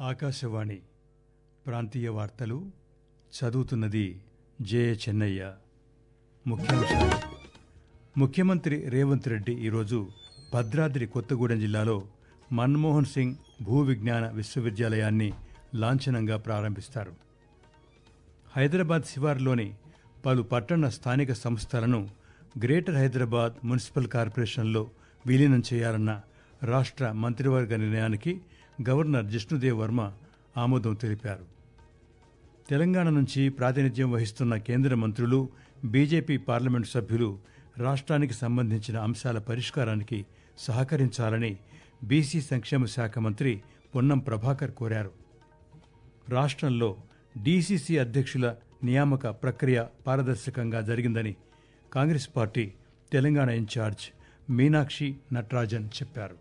ఆకాశవాణి ప్రాంతీయ వార్తలు చదువుతున్నది జే చెన్నయ్య ముఖ్యాంశాలు ముఖ్యమంత్రి రేవంత్ రెడ్డి ఈరోజు భద్రాద్రి కొత్తగూడెం జిల్లాలో మన్మోహన్ సింగ్ భూ విజ్ఞాన విశ్వవిద్యాలయాన్ని లాంఛనంగా ప్రారంభిస్తారు హైదరాబాద్ శివారులోని పలు పట్టణ స్థానిక సంస్థలను గ్రేటర్ హైదరాబాద్ మున్సిపల్ కార్పొరేషన్లో విలీనం చేయాలన్న రాష్ట్ర మంత్రివర్గ నిర్ణయానికి గవర్నర్ జిష్ణుదేవ్ వర్మ ఆమోదం తెలిపారు తెలంగాణ నుంచి ప్రాతినిధ్యం వహిస్తున్న కేంద్ర మంత్రులు బీజేపీ పార్లమెంటు సభ్యులు రాష్ట్రానికి సంబంధించిన అంశాల పరిష్కారానికి సహకరించాలని బీసీ సంక్షేమ శాఖ మంత్రి పొన్నం ప్రభాకర్ కోరారు రాష్ట్రంలో డీసీసీ అధ్యక్షుల నియామక ప్రక్రియ పారదర్శకంగా జరిగిందని కాంగ్రెస్ పార్టీ తెలంగాణ ఇన్ఛార్జ్ మీనాక్షి నటరాజన్ చెప్పారు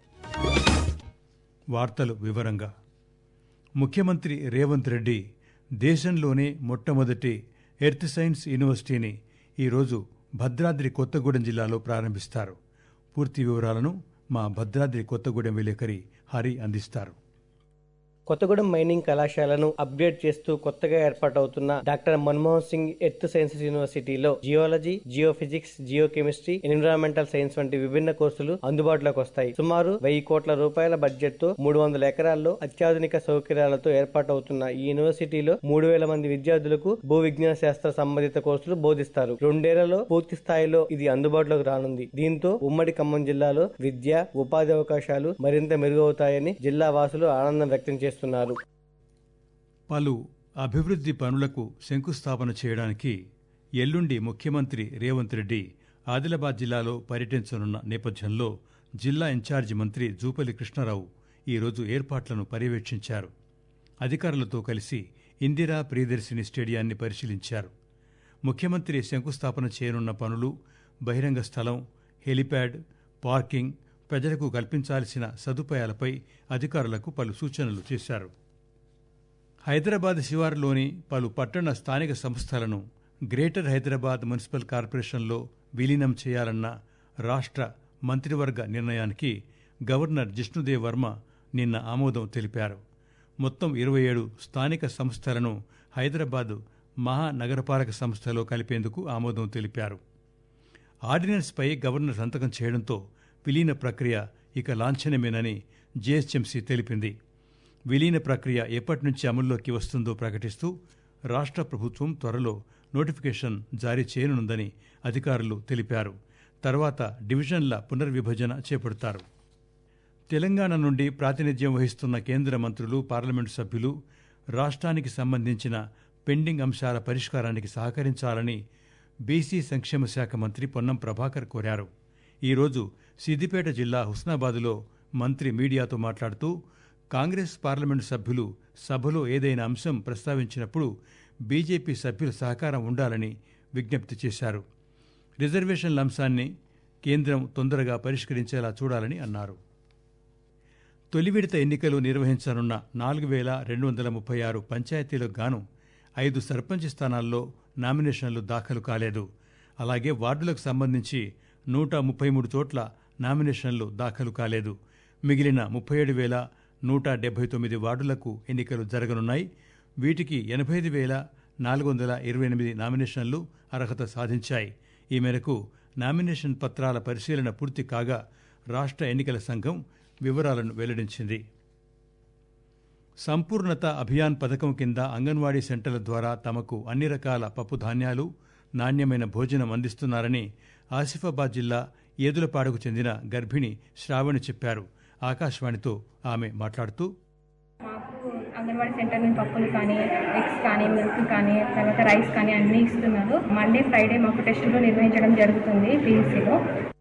వార్తలు వివరంగా ముఖ్యమంత్రి రేవంత్ రెడ్డి దేశంలోనే మొట్టమొదటి ఎర్త్ సైన్స్ యూనివర్సిటీని ఈరోజు భద్రాద్రి కొత్తగూడెం జిల్లాలో ప్రారంభిస్తారు పూర్తి వివరాలను మా భద్రాద్రి కొత్తగూడెం విలేకరి హరి అందిస్తారు కొత్తగూడెం మైనింగ్ కళాశాలను అప్గ్రేడ్ చేస్తూ కొత్తగా ఏర్పాటవుతున్న doctor Manmohan Singh earth sciences యూనివర్సిటీలో geology geophysics geochemistry environmental science వంటి విభిన్న కోర్సులు అందుబాటులోకి వస్తాయి సుమారు వెయ్యి కోట్ల రూపాయల బడ్జెట్ తో మూడు వందల ఎకరాల్లో అత్యాధునిక సౌకర్యాలతో ఏర్పాటవుతున్న ఈ యూనివర్సిటీలో మూడు వేల మంది విద్యార్థులకు భూ విజ్ఞాన శాస్త్ర సంబంధిత కోర్సులు బోధిస్తారు రెండేళ్లలో పూర్తి స్థాయిలో ఇది అందుబాటులోకి రానుంది దీంతో ఉమ్మడి ఖమ్మం జిల్లాలో విద్య ఉపాధి అవకాశాలు మరింత మెరుగవుతాయని జిల్లా వాసులు ఆనందం వ్యక్తం చేస్తున్నారు చేస్తున్నారు పలు అభివృద్ధి పనులకు శంకుస్థాపన చేయడానికి ఎల్లుండి ముఖ్యమంత్రి రేవంత్ రెడ్డి ఆదిలాబాద్ జిల్లాలో పర్యటించనున్న నేపథ్యంలో జిల్లా ఇన్ఛార్జి మంత్రి జూపల్లి కృష్ణారావు ఈరోజు ఏర్పాట్లను పర్యవేక్షించారు అధికారులతో కలిసి ఇందిరా ప్రియదర్శిని స్టేడియాన్ని పరిశీలించారు ముఖ్యమంత్రి శంకుస్థాపన చేయనున్న పనులు బహిరంగ స్థలం హెలిప్యాడ్ పార్కింగ్ ప్రజలకు కల్పించాల్సిన సదుపాయాలపై అధికారులకు పలు సూచనలు చేశారు హైదరాబాద్ శివారులోని పలు పట్టణ స్థానిక సంస్థలను గ్రేటర్ హైదరాబాద్ మున్సిపల్ కార్పొరేషన్లో విలీనం చేయాలన్న రాష్ట్ర మంత్రివర్గ నిర్ణయానికి గవర్నర్ జిష్ణుదేవ్ వర్మ నిన్న ఆమోదం తెలిపారు మొత్తం ఇరవై ఏడు స్థానిక సంస్థలను హైదరాబాద్ మహానగరపాలక సంస్థలో కలిపేందుకు ఆమోదం తెలిపారు ఆర్డినెన్స్పై గవర్నర్ సంతకం చేయడంతో విలీన ప్రక్రియ ఇక లాంఛనమేనని జేహెచ్ఎంసీ తెలిపింది విలీన ప్రక్రియ ఎప్పటి నుంచి అమల్లోకి వస్తుందో ప్రకటిస్తూ రాష్ట్ర ప్రభుత్వం త్వరలో నోటిఫికేషన్ జారీ చేయనుందని అధికారులు తెలిపారు తర్వాత డివిజన్ల పునర్విభజన చేపడతారు తెలంగాణ నుండి ప్రాతినిధ్యం వహిస్తున్న కేంద్ర మంత్రులు పార్లమెంటు సభ్యులు రాష్ట్రానికి సంబంధించిన పెండింగ్ అంశాల పరిష్కారానికి సహకరించాలని బీసీ సంక్షేమ శాఖ మంత్రి పొన్నం ప్రభాకర్ కోరారు ఈరోజు సిద్దిపేట జిల్లా హుస్నాబాద్లో మంత్రి మీడియాతో మాట్లాడుతూ కాంగ్రెస్ పార్లమెంటు సభ్యులు సభలో ఏదైనా అంశం ప్రస్తావించినప్పుడు బీజేపీ సభ్యుల సహకారం ఉండాలని విజ్ఞప్తి చేశారు రిజర్వేషన్ల అంశాన్ని కేంద్రం తొందరగా పరిష్కరించేలా చూడాలని అన్నారు తొలి విడత ఎన్నికలు నిర్వహించనున్న నాలుగు వేల రెండు వందల ముప్పై ఆరు పంచాయతీలకు గాను ఐదు సర్పంచ్ స్థానాల్లో నామినేషన్లు దాఖలు కాలేదు అలాగే వార్డులకు సంబంధించి నూట ముప్పై మూడు చోట్ల నామినేషన్లు దాఖలు కాలేదు మిగిలిన ముప్పై ఏడు వేల నూట డెబ్బై తొమ్మిది వార్డులకు ఎన్నికలు జరగనున్నాయి వీటికి ఎనభై ఐదు వేల నాలుగు వందల ఇరవై ఎనిమిది నామినేషన్లు అర్హత సాధించాయి ఈ మేరకు నామినేషన్ పత్రాల పరిశీలన పూర్తి కాగా రాష్ట్ర ఎన్నికల సంఘం వివరాలను వెల్లడించింది సంపూర్ణత అభియాన్ పథకం కింద అంగన్వాడీ సెంటర్ల ద్వారా తమకు అన్ని రకాల పప్పు ధాన్యాలు నాణ్యమైన భోజనం అందిస్తున్నారని ఆసిఫాబాద్ జిల్లా ఏదులపాడుకు చెందిన గర్భిణి శ్రావణి చెప్పారు ఆకాశవాణితో ఆమె మాట్లాడుతూ మాకు అంగన్వాడీ సెంటర్ నుంచి పప్పులు కానీ ఎగ్స్ కానీ మిల్క్ కానీ తర్వాత రైస్ కానీ అన్నీ ఇస్తున్నారు మండే ఫ్రైడే మాకు టెస్టులు నిర్వహించడం జరుగుతుంది పీఎస్సీలో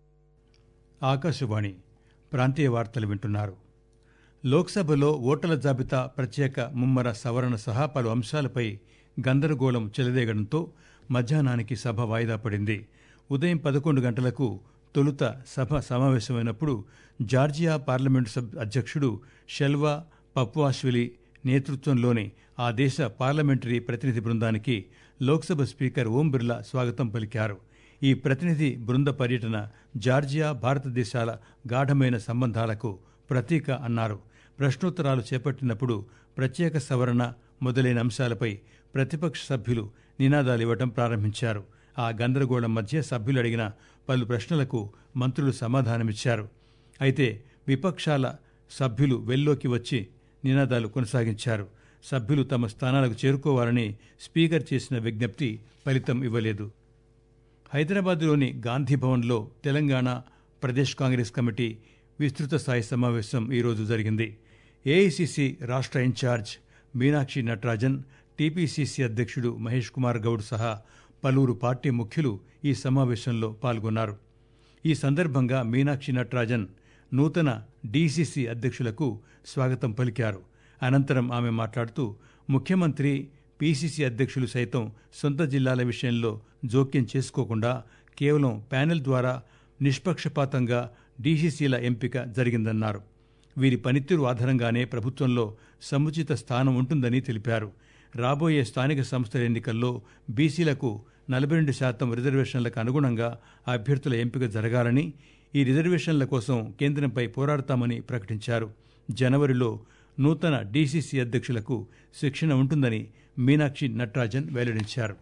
ఆకాశవాణి ప్రాంతీయ వార్తలు వింటున్నారు లోక్సభలో ఓటర్ల జాబితా ప్రత్యేక ముమ్మర సవరణ సహా పలు అంశాలపై గందరగోళం చెలరేగడంతో మధ్యాహ్నానికి సభ వాయిదా పడింది ఉదయం పదకొండు గంటలకు తొలుత సభ సమావేశమైనప్పుడు జార్జియా పార్లమెంటు సబ్ అధ్యక్షుడు షెల్వా పప్వాష్విలి నేతృత్వంలోని ఆ దేశ పార్లమెంటరీ ప్రతినిధి బృందానికి లోక్సభ స్పీకర్ ఓం బిర్లా స్వాగతం పలికారు ఈ ప్రతినిధి బృంద పర్యటన జార్జియా భారతదేశాల గాఢమైన సంబంధాలకు ప్రతీక అన్నారు ప్రశ్నోత్తరాలు చేపట్టినప్పుడు ప్రత్యేక సవరణ మొదలైన అంశాలపై ప్రతిపక్ష సభ్యులు నినాదాలివ్వటం ప్రారంభించారు ఆ గందరగోళం మధ్య సభ్యులు అడిగిన పలు ప్రశ్నలకు మంత్రులు సమాధానమిచ్చారు అయితే విపక్షాల సభ్యులు వెల్లోకి వచ్చి నినాదాలు కొనసాగించారు సభ్యులు తమ స్థానాలకు చేరుకోవాలని స్పీకర్ చేసిన విజ్ఞప్తి ఫలితం ఇవ్వలేదు హైదరాబాద్లోని గాంధీ భవన్లో తెలంగాణ ప్రదేశ్ కాంగ్రెస్ కమిటీ విస్తృత స్థాయి సమావేశం ఈరోజు జరిగింది ఏఐసిసి రాష్ట్ర ఇన్ఛార్జ్ మీనాక్షి నటరాజన్ టీపీసీసీ అధ్యక్షుడు మహేష్ కుమార్ గౌడ్ సహా పలువురు పార్టీ ముఖ్యులు ఈ సమావేశంలో పాల్గొన్నారు ఈ సందర్భంగా మీనాక్షి నటరాజన్ నూతన డీసీసీ అధ్యక్షులకు స్వాగతం పలికారు అనంతరం ఆమె మాట్లాడుతూ ముఖ్యమంత్రి పీసీసీ అధ్యక్షులు సైతం సొంత జిల్లాల విషయంలో జోక్యం చేసుకోకుండా కేవలం ప్యానెల్ ద్వారా నిష్పక్షపాతంగా డీసీసీల ఎంపిక జరిగిందన్నారు వీరి పనితీరు ఆధారంగానే ప్రభుత్వంలో సముచిత స్థానం ఉంటుందని తెలిపారు రాబోయే స్థానిక సంస్థల ఎన్నికల్లో బీసీలకు నలభై రెండు శాతం రిజర్వేషన్లకు అనుగుణంగా అభ్యర్థుల ఎంపిక జరగాలని ఈ రిజర్వేషన్ల కోసం కేంద్రంపై పోరాడతామని ప్రకటించారు జనవరిలో నూతన డీసీసీ అధ్యక్షులకు శిక్షణ ఉంటుందని మీనాక్షి నటరాజన్ వెల్లడించారు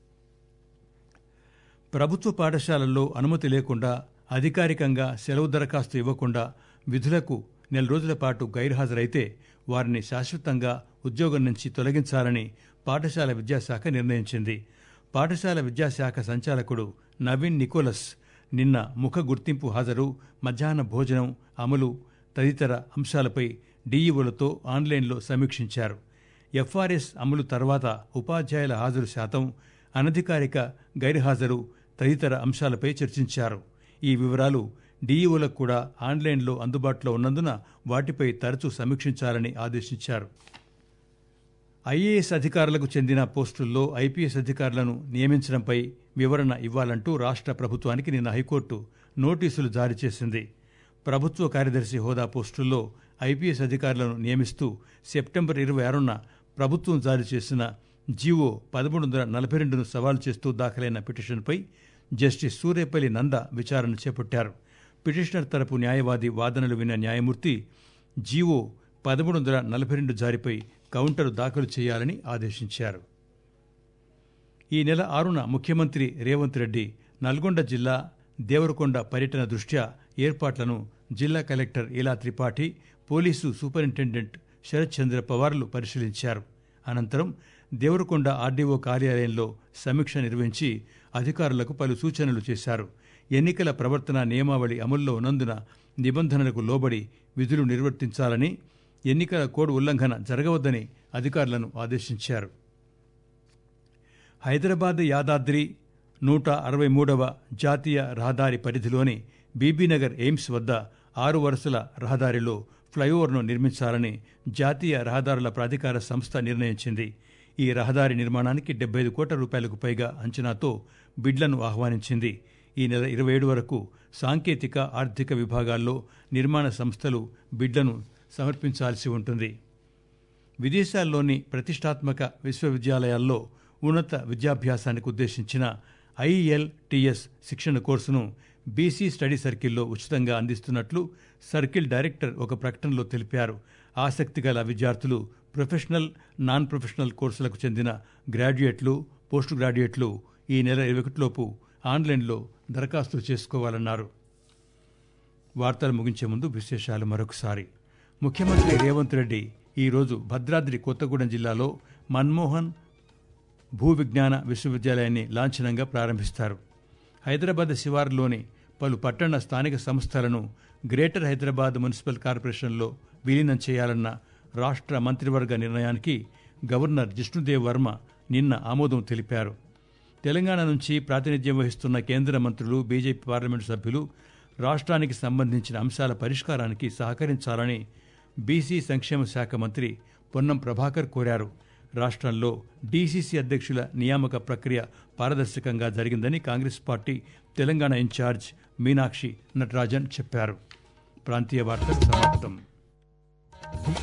ప్రభుత్వ పాఠశాలల్లో అనుమతి లేకుండా అధికారికంగా సెలవు దరఖాస్తు ఇవ్వకుండా విధులకు నెల రోజుల పాటు గైర్హాజరైతే వారిని శాశ్వతంగా ఉద్యోగం నుంచి తొలగించాలని పాఠశాల విద్యాశాఖ నిర్ణయించింది పాఠశాల విద్యాశాఖ సంచాలకుడు నవీన్ నికోలస్ నిన్న ముఖ గుర్తింపు హాజరు మధ్యాహ్న భోజనం అమలు తదితర అంశాలపై డీఈఓలతో ఆన్లైన్లో సమీక్షించారు ఎఫ్ఆర్ఎస్ అమలు తర్వాత ఉపాధ్యాయుల హాజరు శాతం అనధికారిక గైర్హాజరు తదితర అంశాలపై చర్చించారు ఈ వివరాలు డీఈఓలకు కూడా ఆన్లైన్లో అందుబాటులో ఉన్నందున వాటిపై తరచూ సమీక్షించాలని ఆదేశించారు ఐఏఎస్ అధికారులకు చెందిన పోస్టుల్లో ఐపీఎస్ అధికారులను నియమించడంపై వివరణ ఇవ్వాలంటూ రాష్ట్ర ప్రభుత్వానికి నిన్న హైకోర్టు నోటీసులు జారీ చేసింది ప్రభుత్వ కార్యదర్శి హోదా పోస్టుల్లో ఐపీఎస్ అధికారులను నియమిస్తూ సెప్టెంబర్ ఇరవై ఆరున ప్రభుత్వం జారీ చేసిన జీవో పదమూడు వందల నలభై రెండును సవాల్ చేస్తూ దాఖలైన పిటిషన్పై జస్టిస్ సూర్యపల్లి నంద విచారణ చేపట్టారు పిటిషనర్ తరపు న్యాయవాది వాదనలు విన్న న్యాయమూర్తి జీవో పదమూడు వందల నలభై రెండు జారీపై కౌంటర్ దాఖలు చేయాలని ఆదేశించారు ఈ నెల ఆరున ముఖ్యమంత్రి రేవంత్ రెడ్డి నల్గొండ జిల్లా దేవరకొండ పర్యటన దృష్ట్యా ఏర్పాట్లను జిల్లా collector Ila Tripathi police superintendent Sharath Chandra పవార్లు పరిశీలించారు అనంతరం దేవరకొండ ఆర్డీఓ కార్యాలయంలో సమీక్ష నిర్వహించి అధికారులకు పలు సూచనలు చేశారు ఎన్నికల ప్రవర్తన నియమావళి అమల్లో ఉన్నందున నిబంధనలకు లోబడి విధులు నిర్వర్తించాలని ఎన్నికల కోడ్ ఉల్లంఘన జరగవద్దని అధికారులను ఆదేశించారు హైదరాబాద్ యాదాద్రి నూట అరవై మూడవ జాతీయ రహదారి పరిధిలోని బీబీనగర్ ఎయిమ్స్ వద్ద ఆరు వరుసల రహదారిలో ఫ్లైఓవర్ను నిర్మించాలని జాతీయ రహదారుల ప్రాధికార సంస్థ నిర్ణయించింది ఈ రహదారి నిర్మాణానికి డెబ్బై ఐదు కోట్ల రూపాయలకు పైగా అంచనాతో బిడ్లను ఆహ్వానించింది ఈ నెల ఇరవై ఏడు వరకు సాంకేతిక ఆర్థిక విభాగాల్లో నిర్మాణ సంస్థలు బిడ్లను సమర్పించాల్సి ఉంటుంది విదేశాల్లోని ప్రతిష్టాత్మక విశ్వవిద్యాలయాల్లో ఉన్నత విద్యాభ్యాసానికి ఉద్దేశించిన ఐఎల్టీఎస్ శిక్షణ కోర్సును బీసీ స్టడీ సర్కిల్లో ఉచితంగా అందిస్తున్నట్లు సర్కిల్ డైరెక్టర్ ఒక ప్రకటనలో తెలిపారు ఆసక్తి గల విద్యార్థులు ప్రొఫెషనల్ నాన్ ప్రొఫెషనల్ కోర్సులకు చెందిన గ్రాడ్యుయేట్లు పోస్ట్ గ్రాడ్యుయేట్లు ఈ నెల ఇరవై ఒకటిలోపు ఆన్లైన్లో దరఖాస్తులు చేసుకోవాలన్నారు వార్తలు ముగించే ముందు విశేషాలు మరొకసారి ముఖ్యమంత్రి రేవంత్ రెడ్డి ఈరోజు భద్రాద్రి కొత్తగూడెం జిల్లాలో మన్మోహన్ భూ విజ్ఞాన విశ్వవిద్యాలయాన్ని లాంఛనంగా ప్రారంభిస్తారు హైదరాబాద్ శివారులోని పలు పట్టణ స్థానిక సంస్థలను గ్రేటర్ హైదరాబాద్ మున్సిపల్ కార్పొరేషన్లో విలీనం చేయాలన్న రాష్ట్ర మంత్రివర్గ నిర్ణయానికి గవర్నర్ జిష్ణుదేవ్ వర్మ నిన్న ఆమోదం తెలిపారు తెలంగాణ నుంచి ప్రాతినిధ్యం వహిస్తున్న కేంద్ర మంత్రులు బీజేపీ పార్లమెంటు సభ్యులు రాష్ట్రానికి సంబంధించిన అంశాల పరిష్కారానికి సహకరించాలని బీసీ సంక్షేమ శాఖ మంత్రి పొన్నం ప్రభాకర్ కోరారు రాష్ట్రంలో డీసీసీ అధ్యక్షుల నియామక ప్రక్రియ పారదర్శకంగా జరిగిందని కాంగ్రెస్ పార్టీ తెలంగాణ ఇన్ఛార్జ్ మీనాక్షి నటరాజన్ చెప్పారు ప్రాంతీయ వార్తలు సమాప్తం